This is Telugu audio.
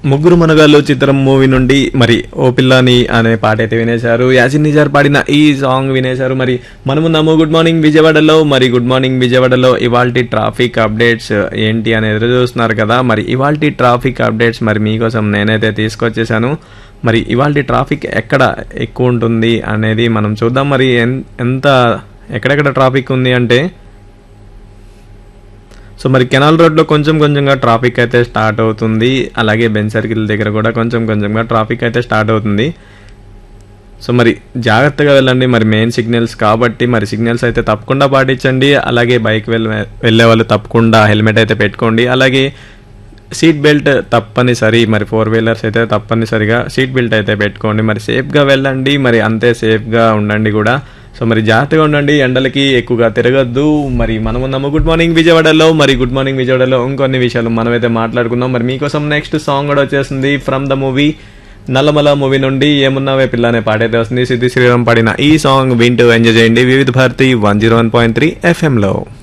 ముగ్గురు మనగాళ్ళు చిత్రం మూవీ నుండి మరి ఓ పిల్లని అనే పాట అయితే వినేశారు యాసిన్ నిజార్ పాడిన ఈ సాంగ్ వినేశారు మరి మనమున్నాము గుడ్ మార్నింగ్ విజయవాడలో మరి గుడ్ మార్నింగ్ విజయవాడలో ఇవాల్టి ట్రాఫిక్ అప్డేట్స్ ఏంటి అని ఎదురు చూస్తున్నారు కదా మరి ఇవాల్టి ట్రాఫిక్ అప్డేట్స్ మరి మీకోసం నేనైతే తీసుకొచ్చేసాను మరి ఇవాల్టి ట్రాఫిక్ ఎక్కడ ఎక్కువ ఉంటుంది అనేది మనం చూద్దాం మరి ఎన్- ఎంత ఎక్కడెక్కడ ట్రాఫిక్ ఉంది అంటే సో మరి కెనాల్ రోడ్లో కొంచెం కొంచెంగా ట్రాఫిక్ అయితే స్టార్ట్ అవుతుంది అలాగే బెన్ సర్కిల్ దగ్గర కూడా కొంచెం కొంచెంగా ట్రాఫిక్ అయితే స్టార్ట్ అవుతుంది సో మరి జాగ్రత్తగా వెళ్ళండి మరి మెయిన్ సిగ్నల్స్ కాబట్టి మరి సిగ్నల్స్ అయితే తప్పకుండా పాటించండి అలాగే బైక్ వెళ్ళ వెళ్ళే వాళ్ళు తప్పకుండా హెల్మెట్ అయితే పెట్టుకోండి అలాగే సీట్ బెల్ట్ తప్పనిసరి మరి ఫోర్ వీలర్స్ అయితే తప్పనిసరిగా సీట్ బెల్ట్ అయితే పెట్టుకోండి మరి సేఫ్గా వెళ్ళండి మరి అంతే సేఫ్గా ఉండండి కూడా సో మరి జాగ్రత్తగా ఉండండి ఎండలకి ఎక్కువగా తిరగద్దు మరి మనం ఉన్నాము గుడ్ మార్నింగ్ విజయవాడలో మరి గుడ్ మార్నింగ్ విజయవాడలో ఇంకొన్ని విషయాలు మనమైతే మాట్లాడుకుందాం మరి మీకోసం నెక్స్ట్ సాంగ్ కూడా వచ్చేసింది from the movie Nallamala movie నుండి ఏమున్నావే పిల్ల అనే పాట అయితే వస్తుంది సిద్ధి శ్రీరామ్ పాడిన ఈ సాంగ్ వింటూ ఎంజాయ్ చేయండి Vividh Bharati one zero one point three ఎఫ్ఎంలో